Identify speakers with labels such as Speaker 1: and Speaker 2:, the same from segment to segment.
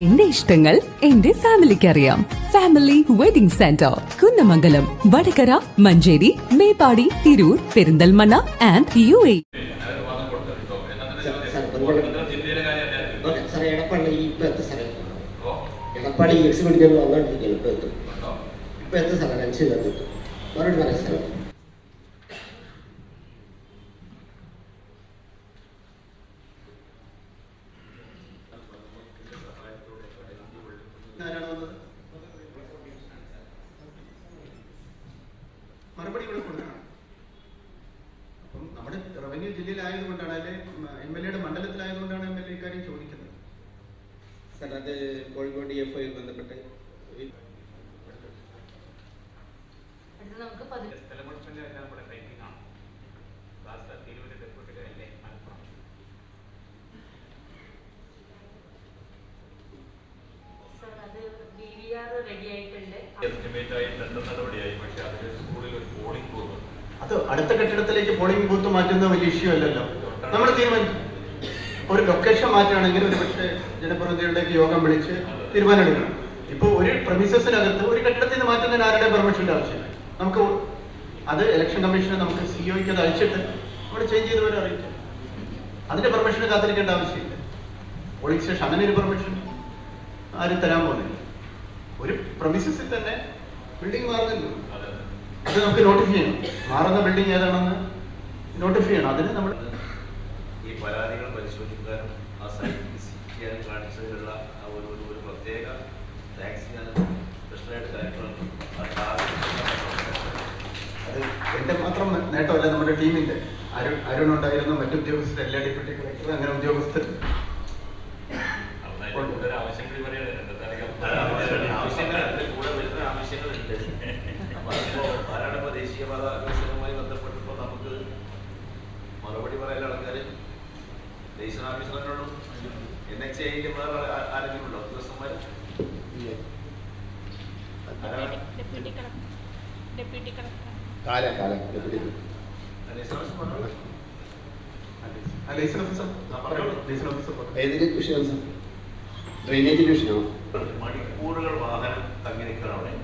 Speaker 1: എന്റെ ഇഷ്ടങ്ങൾ എന്റെ ഫാമിലിക്ക് അറിയാം family wedding centre Kunnamangalam Vadakara Manjeri Meppadi Tirur Perinthalmanna and U A
Speaker 2: okay സാറേ എടപ്പാടി ഇപ്പൊ എത്ര സാറേ എടപ്പാടി എക്സ് മെഡിക്കൽ വന്നോണ്ടിരിക്കുകയാണ് ഇപ്പൊ എത്തും ഇപ്പൊ എത്ര സാറേ അഞ്ച് ഇല്ലാത്ത എത്തും മറുപടി പറയാം സാറേ
Speaker 3: ആരാണ് വന്നത് മറുപടി ഇവിടെ കൊടുക്കണം അപ്പം നമ്മുടെ റവന്യൂ ജില്ലയിലായതുകൊണ്ടാണ് അല്ലെ എം എൽ എയുടെ മണ്ഡലത്തിലായതുകൊണ്ടാണ് എം എൽ എ ഇക്കാര്യം ചോദിക്കുന്നത്
Speaker 4: സാർ അത് കോഴിക്കോട് ഡി എഫ് ഐ ബന്ധപ്പെട്ട്
Speaker 5: അടുത്ത നമുക്ക് പതി സർ അത് ബി വി ആർ റെഡി ആയിട്ടുണ്ട്
Speaker 6: എസ്റ്റിമേറ്റായി രണ്ട് നടപടിയായി പക്ഷെ അതിൽ സ്കൂളിൽ ഒരു പോളിംഗ് ബൂത്ത്
Speaker 3: അത് അടുത്ത കെട്ടിടത്തിലേക്ക് പോളിംഗ് ബൂത്ത് മാറ്റുന്ന വലിയ ഇഷ്യൂ അല്ലല്ലോ നമ്മൾ തീരുമാനിച്ചു ഒരു ലൊക്കേഷൻ മാറ്റുകയാണെങ്കിൽ ഒരു പക്ഷേ ജനപ്രതിനിധികളുടെയൊക്കെ യോഗം വിളിച്ച് തീരുമാനമെടുക്കണം ഇപ്പോൾ ഒരു പ്രമിസസിനകത്ത് ഒരു കെട്ടിടത്തിൽ നിന്ന് മാറ്റുന്നതിന് ആരുടെ പെർമിഷൻ്റെ ആവശ്യമില്ല നമുക്ക് അത് ഇലക്ഷൻ കമ്മീഷനെ നമുക്ക് സിഒയ്ക്ക് അത് അയച്ചിട്ട് അവിടെ ചേഞ്ച് ചെയ്തവരെ അറിയിക്കാം അതിന്റെ പെർമിഷന് കാത്തിരിക്കേണ്ട ആവശ്യമില്ല പോളിംഗ് സ്റ്റേഷൻ അങ്ങനെ ഒരു പെർമിഷൻ ആരും തരാൻ പോകുന്നില്ല ഒരു പ്രമിസസിൽ തന്നെ ബിൽഡിംഗ് മാറുന്നില്ല അത് നമുക്ക് നോട്ടിഫൈ ചെയ്യണം മാറുന്ന ബിൽഡിംഗ് ഏതാണെന്ന് നോട്ടിഫൈ ചെയ്യണം അതിന് നമ്മൾ
Speaker 6: ഈ പരാതികൾ പരിശോധിക്കാനും ആ സൈറ്റ് വിസിറ്റ് ചെയ്യാനും കാണിച്ചതിനുള്ള ആ ഒരു ഒരു ഒരു പ്രത്യേക താങ്ക്സ് ഞാൻ സ്പെഷ്യലായിട്ട് കാര്യങ്ങളുണ്ട്
Speaker 3: അത് എന്റെ മാത്രം നേട്ടമല്ല നമ്മുടെ ടീമിന്റെ അരുൺ അരുൺ ഉണ്ടായിരുന്ന മറ്റു ഉദ്യോഗസ്ഥർ എല്ലാ ഡെപ്യൂട്ടി കളക്ടർ അങ്ങനെ ഉദ്യോഗസ്ഥർ
Speaker 6: ആവശ്യം കൂടി ആവശ്യങ്ങൾ അതിന്റെ കൂടെ വരുന്ന ആവശ്യങ്ങളുണ്ട് അപ്പൊ അതിപ്പോ ആരാണിപ്പോ ദേശീയപാത വികസനവുമായി ബന്ധപ്പെട്ടിപ്പോ നമുക്ക് മറുപടി പറയാൻ ആൾക്കാർ ദേശീയ ഓഫീസറിനോടും എൻ എച്ച് ഐയിൽ വേറെ ആ- ആരെങ്കിലും ഉണ്ടോ ഉദ്യോഗസ്ഥന്മാർ ആരാണ്
Speaker 5: ഡെപ്യൂട്ടി കളക്ടർ ഡെപ്യൂട്ടി കളക്ടർ
Speaker 4: കാല കാല ഡെപ്യൂട്ടി
Speaker 6: ദേശീയ ഓഫീസർ പറഞ്ഞോളൂ.
Speaker 3: ലൈസൺ ഓഫീസർ ലൈസൺ ഓഫീസർ
Speaker 4: ഏതിന്റെ വിഷയം സാർ ഡ്രെയിനേജ് വിഷയമാണോ
Speaker 6: മണിക്കൂറുകൾ വാഹനം തങ്ങി നിൽക്കണം അവിടെ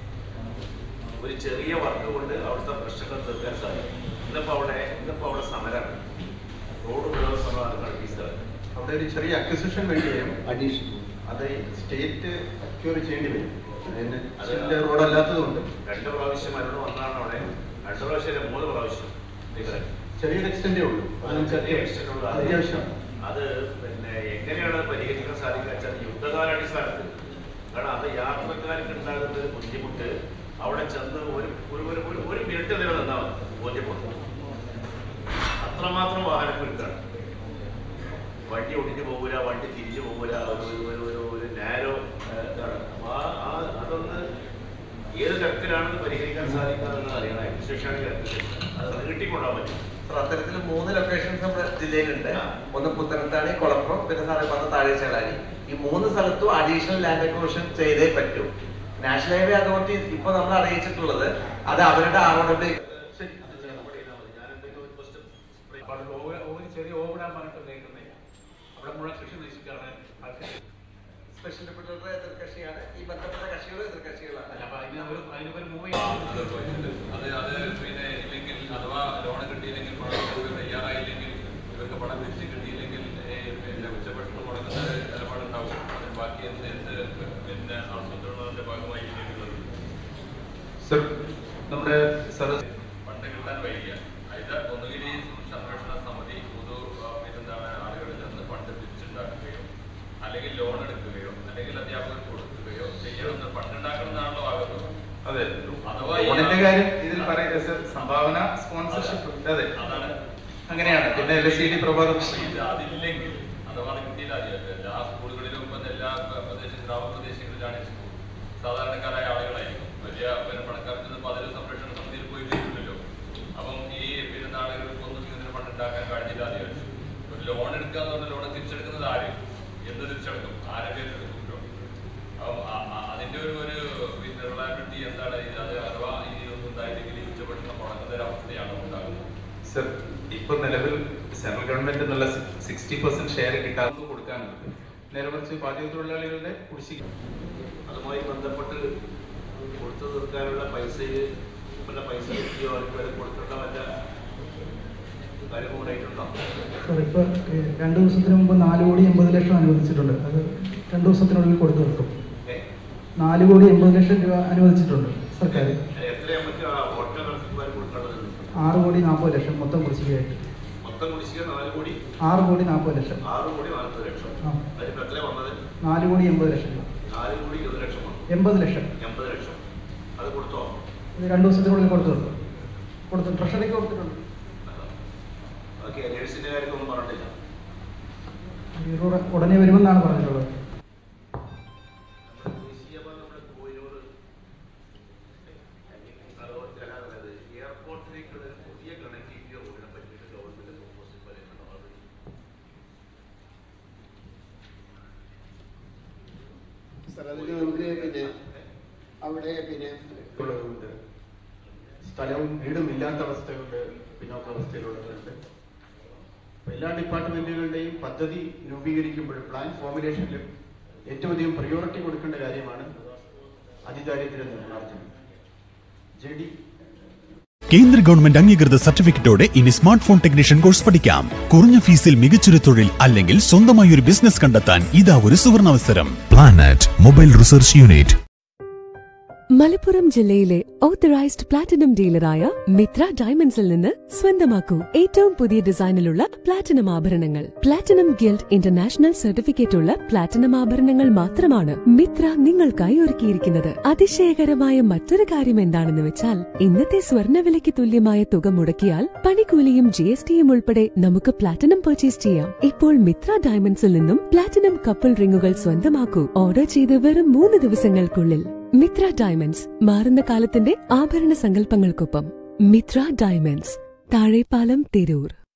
Speaker 6: ഒരു ചെറിയ വർക്ക് കൊണ്ട് അവിടുത്തെ പ്രശ്നങ്ങൾ തീർക്കാൻ സാധിക്കും ഇന്നിപ്പോ അവിടെ ഇന്നിപ്പോ അവിടെ സമരമാണ് റോഡ് മുഴുവൻ സമരമാണ് ഈ സ്ഥലത്ത്
Speaker 3: അവിടെ ഒരു ചെറിയ അക്വിസിഷൻ വേണ്ടി വരും
Speaker 4: അഡീഷൻ
Speaker 3: അത് സ്റ്റേറ്റ് അക്യൂർ ചെയ്യേണ്ടി വരും അതിന്റെ റോഡ് അല്ലാത്തതുകൊണ്ട്
Speaker 6: രണ്ട് പ്രാവശ്യം അവരോട് വന്നാണ് അവിടെ രണ്ട് പ്രാവശ്യം അല്ല, മൂന്ന് പ്രാവശ്യം ഇവരെ.
Speaker 3: ചെറിയൊരു എക്സ്റ്റെൻഡേ ഉള്ളൂ അത് നമുക്ക്
Speaker 6: ചെറിയ extent ഉള്ള അത്
Speaker 3: അത്യാവശ്യമാണ്
Speaker 6: അത് പിന്നെ എങ്ങനെയാണ് അത് പരിഹരിക്കാൻ സാധിക്കുക വെച്ചാൽ യുദ്ധകാലാടിസ്ഥാനത്തിൽ കാരണം അത് യാത്രക്കാർക്ക് ഉണ്ടാകുന്ന ഒരു ബുദ്ധിമുട്ട് അവിടെ ചെന്ന് ഒരു ഒരു ഒരു ഒരു ഒരു മിനിറ്റ് നില നിന്നാൽ മതി ബോധ്യപ്പെടും അത്രമാത്രം വാഹനം കുരുക്കാണ് വണ്ടി ഒടിഞ്ഞു പോകില്ല വണ്ടി തിരിഞ്ഞു പോകില്ല ഒരു ഒരു ഒരു ഒരു ഒരു നാരോ ഇതാണ് അപ്പൊ ആ ആ- അതൊന്ന് ഏത് തരത്തിലാണെന്ന് പരിഹരിക്കാൻ സാധിക്കുക എന്ന് അറിയണം അഡ്മിനിസ്ട്രേഷനാണെങ്കിൽ അത് നീട്ടിക്കൊണ്ടാൻ പറ്റും
Speaker 7: അത്തരത്തിൽ മൂന്ന് ലൊക്കേഷൻസ് നമ്മുടെ ജില്ലയിലുണ്ട് ഒന്ന് പുത്തനത്താണി കുളപ്പുറം പിന്നെ സാറേ പറഞ്ഞ താഴെ ചേളാരി ഈ മൂന്ന് സ്ഥലത്തും അഡീഷണൽ ലാൻഡ് അക്വിഷൻ ചെയ്തേ പറ്റൂ നാഷണൽ ഹൈവേ അതോറിറ്റി ഇപ്പൊ നമ്മൾ അറിയിച്ചിട്ടുള്ളത് അത് അവരുടെ ആവണത്തെ
Speaker 3: ശരി അത് ചെയ്യണം
Speaker 6: ഞാൻ എന്തെങ്കിലും ഒരു question spray-
Speaker 8: അപ്പോൾ അത് ഓവ- ഒരു ചെറിയ ഓവിടാൻ പറഞ്ഞിട്ട് നിൽക്കുന്നില്ല അവിടെ മുഴുവൻ കൃഷി നശിക്കാണ് ആൾക്കാർ
Speaker 7: സ്പെഷ്യൽ ഡെപ്യൂട്ടറുടെ എതിർകക്ഷിയാണ് ഈ ബന്ധപ്പെട്ട കക്ഷികളും എതിർകക്ഷികളാണ്
Speaker 8: അപ്പൊ അതിന് ഒരു അതിനൊരു മൂവ്
Speaker 9: അത് അത് പിന്നെ ഇല്ലെങ്കിൽ അഥവാ ലോൺ കിട്ടിയില്ലെങ്കിൽ പണം കൊടുക്കാൻ തയ്യാറായില്ലെങ്കിൽ ഇവർക്ക് പണം തിരിച്ച് കിട്ടിയില്ലെങ്കിൽ ഏഹ്, പിന്നെ ഉച്ചഭക്ഷണം മുടങ്ങുന്ന നിലപാടുണ്ടാവും അതിന് ബാക്കി എന്ത് എന്ത് പിന്നെ ആസൂത്രണത്തിന്റെ ഭാഗമായി ഇനിയുള്ളത്
Speaker 3: സർ നമ്മുടെ സർ
Speaker 9: ഫണ്ട് കിട്ടാൻ വൈകിയ ഇത് ഒന്നുകിൽ ഈ സംരക്ഷണ സമിതി പൊതു ആ, പിന്നെന്താണ് ആളുകളിൽ നിന്ന് ഫണ്ട് തിരിച്ചുണ്ടാക്കുകയോ അല്ലെങ്കിൽ ലോൺ എടുക്കുകയോ അല്ലെങ്കിൽ അധ്യാപകർക്ക് കൊടുക്കുകയോ ചെയ്യണമെന്ന് ഫണ്ട് ഉണ്ടാക്കണമെന്നാണല്ലോ ആകുന്നത്
Speaker 3: അതെ
Speaker 9: അഥവാ ഈ-
Speaker 3: ലോണിന്റെ കാര്യം ഇതിൽ പറയുക സർ സംഭാവന സ്പോൺസർഷിപ്പ് അതെ
Speaker 9: അതാണ്
Speaker 3: അങ്ങനെയാണ് പിന്നെ എൽ എസ് സി ഡി പ്രഭാതം
Speaker 9: ഇത് അതില്ലെങ്കിൽ അഥവാ അത് കിട്ടിയില്ല അത് എല്ലാ സ്കൂളുകളിലും ഇപ്പം എല്ലാ പ്രദേശ ഗ്രാമപ്രദേശങ്ങളിലാണ് ഈ സ്കൂൾ സാധാരണക്കാരായ ആളുകളായിരിക്കും വലിയ പിന്നെ പണക്കാർക്ക് പതിവ് സംരക്ഷണ സമിതിയിൽ പോയി തീരുന്നില്ലല്ലോ അപ്പം ഈ പിന്നെ നാടുകൾക്കൊന്നും ഇതിന് ഫണ്ട് ഉണ്ടാക്കാൻ കഴിഞ്ഞില്ല എന്ന് വിചാരിച്ചു ഒരു ലോൺ എടുക്കുക എന്ന് പറഞ്ഞാൽ ലോൺ തിരിച്ചെടുക്കുന്നത് ആര് എന്ത് തിരിച്ചെടുക്കും ആരെ പേര് എടുക്കുമല്ലോ അപ്പം ആ- ആ- അതിന്റെ ഒരു ഒരു പിന്നെ റിലയബിലിറ്റി എന്താണ് ഇത് അത് അഥവാ ഇനി ഒന്നും ഉണ്ടായില്ലെങ്കിൽ ഈ ഉച്ചഭക്ഷണം മുടങ്ങുന്ന ഒരു അവസ്ഥയാണ് ഉണ്ടാകുന്നത്
Speaker 3: സർ ഇപ്പൊ നിലവിൽ സെൻട്രൽ ഗവൺമെന്റ് എന്നുള്ള സിക്സ്റ്റി പെർസെന്റ് ഷെയർ കിട്ടാതെ കൊടുക്കാനുണ്ട്
Speaker 8: നേരെ മറിച്ച് പാചക തൊഴിലാളികളുടെ കുടിശ്ശിക
Speaker 6: അതുമായി ബന്ധപ്പെട്ട് കൊടുത്തു തീർക്കാനുള്ള പൈസയിൽ വല്ല പൈസ കിട്ടിയോ അവർക്ക് വരെ കൊടുക്കേണ്ട വല്ല കാര്യവും ഉണ്ടായിട്ടുണ്ടോ
Speaker 10: സാർ ഇപ്പോൾ രണ്ട് ദിവസത്തിന് മുമ്പ് നാല് കോടി എൺപത് ലക്ഷം അനുവദിച്ചിട്ടുണ്ട് അത് രണ്ട് ദിവസത്തിനുള്ളിൽ കൊടുത്തു തീർക്കും നാല് കോടി എൺപത് ലക്ഷം രൂപ അനുവദിച്ചിട്ടുണ്ട് സർക്കാർ
Speaker 6: എത്രയും നമുക്ക് ആ ഒറ്റ കണക്കുകാർ കൊടുക്കേണ്ടത്
Speaker 10: ആറ് കോടി നാൽപ്പത് ലക്ഷം മൊത്തം കുടിശ്ശികയായിട്ട്
Speaker 6: മൊത്തം കുടിശ്ശിക നാല് കോടി
Speaker 10: ആറ് കോടി നാൽപ്പത് ലക്ഷം
Speaker 6: ആറ് കോടി നാൽപ്പത് ലക്ഷം
Speaker 10: ആ.
Speaker 6: അതിലിപ്പോൾ എത്രയാണ് വന്നത്
Speaker 10: നാല് കോടി എൺപത് ലക്ഷം രൂപ
Speaker 6: നാല് കോടി ഇരുപത് ലക്ഷം വന്നു
Speaker 10: എൺപത് ലക്ഷം
Speaker 6: എൺപത് ലക്ഷം അത് കൊടുത്തോ
Speaker 10: ഇത് രണ്ട് ദിവസത്തിനുള്ളിൽ കൊടുത്തു തീർക്കും കൊടുത്തു ട്രഷറിക്ക് കൊടുത്തിട്ടുണ്ട്
Speaker 6: ഓക്കെ നേഴ്സിന്റെ കാര്യമൊന്നും പറഞ്ഞിട്ടില്ല
Speaker 10: ഈ ഉട- ഉടനെ വരുമെന്നാണ് പറഞ്ഞിട്ടുള്ളത്
Speaker 6: എയർപോർട്ടിലേക്കുള്ള ഒരു പുതിയ കണക്ടിവിറ്റി റോഡിനെ പറ്റിയിട്ട് ഗവൺമെന്റ് പ്രൊപ്പോസൽ പറയുന്നുണ്ടോ
Speaker 2: സാർ അതിന് നമുക്ക് പിന്നെ അവിടെ പിന്നെ
Speaker 3: ഉള്ളതുകൊണ്ട് സ്ഥലവും വീടും ഇല്ലാത്ത അവസ്ഥയുണ്ട് പിന്നോക്കാവസ്ഥയിലുള്ളവരുണ്ട് അപ്പൊ എല്ലാ ഡിപ്പാർട്ട്മെന്റുകളുടെയും പദ്ധതി രൂപീകരിക്കുമ്പോൾ പ്ലാൻ ഫോർമുലേഷനിലും ഏറ്റവും അധികം പ്രയോറിറ്റി കൊടുക്കേണ്ട കാര്യമാണ് അതിദാരിദ്ര്യ നിർമ്മാർജ്ജനം ജെ ഡി
Speaker 11: കേന്ദ്ര ഗവൺമെന്റ് അംഗീകൃത സർട്ടിഫിക്കറ്റോടെ ഇനി സ്മാർട്ട് ഫോൺ ടെക്നീഷ്യൻ കോഴ്സ് പഠിക്കാം കുറഞ്ഞ ഫീസിൽ മികച്ചൊരു തൊഴിൽ അല്ലെങ്കിൽ സ്വന്തമായി ഒരു ബിസിനസ് കണ്ടെത്താൻ ഇതാ ഒരു സുവർണാവസരം planet mobile research unit
Speaker 1: Malappuram ജില്ലയിലെ ഓത്തറൈസ്ഡ് പ്ലാറ്റിനം ഡീലറായ മിത്ര ഡയമണ്ട്സിൽ നിന്ന് സ്വന്തമാക്കൂ ഏറ്റവും പുതിയ ഡിസൈനിലുള്ള പ്ലാറ്റിനം ആഭരണങ്ങൾ പ്ലാറ്റിനം ഗിൽഡ് ഇന്റർനാഷണൽ സർട്ടിഫിക്കറ്റ് ഉള്ള പ്ലാറ്റിനം ആഭരണങ്ങൾ മാത്രമാണ് മിത്ര നിങ്ങൾക്കായി ഒരുക്കിയിരിക്കുന്നത് അതിശയകരമായ മറ്റൊരു കാര്യം എന്താണെന്ന് വെച്ചാൽ ഇന്നത്തെ സ്വർണ്ണവിലയ്ക്ക് തുല്യമായ തുക മുടക്കിയാൽ പണിക്കൂലിയും ജി എസ് ടിയും ഉൾപ്പെടെ നമുക്ക് പ്ലാറ്റിനം പർച്ചേസ് ചെയ്യാം ഇപ്പോൾ മിത്ര ഡയമണ്ട്സിൽ നിന്നും പ്ലാറ്റിനം കപ്പിൾ റിങ്ങുകൾ സ്വന്തമാക്കൂ ഓർഡർ ചെയ്ത് വെറും മൂന്ന് ദിവസങ്ങൾക്കുള്ളിൽ മിത്ര ഡയമണ്ട്സ് മാറുന്ന കാലത്തിന്റെ ആഭരണ സങ്കല്പങ്ങൾക്കൊപ്പം മിത്ര ഡയമണ്ട്സ് താഴെപ്പാലം തിരൂർ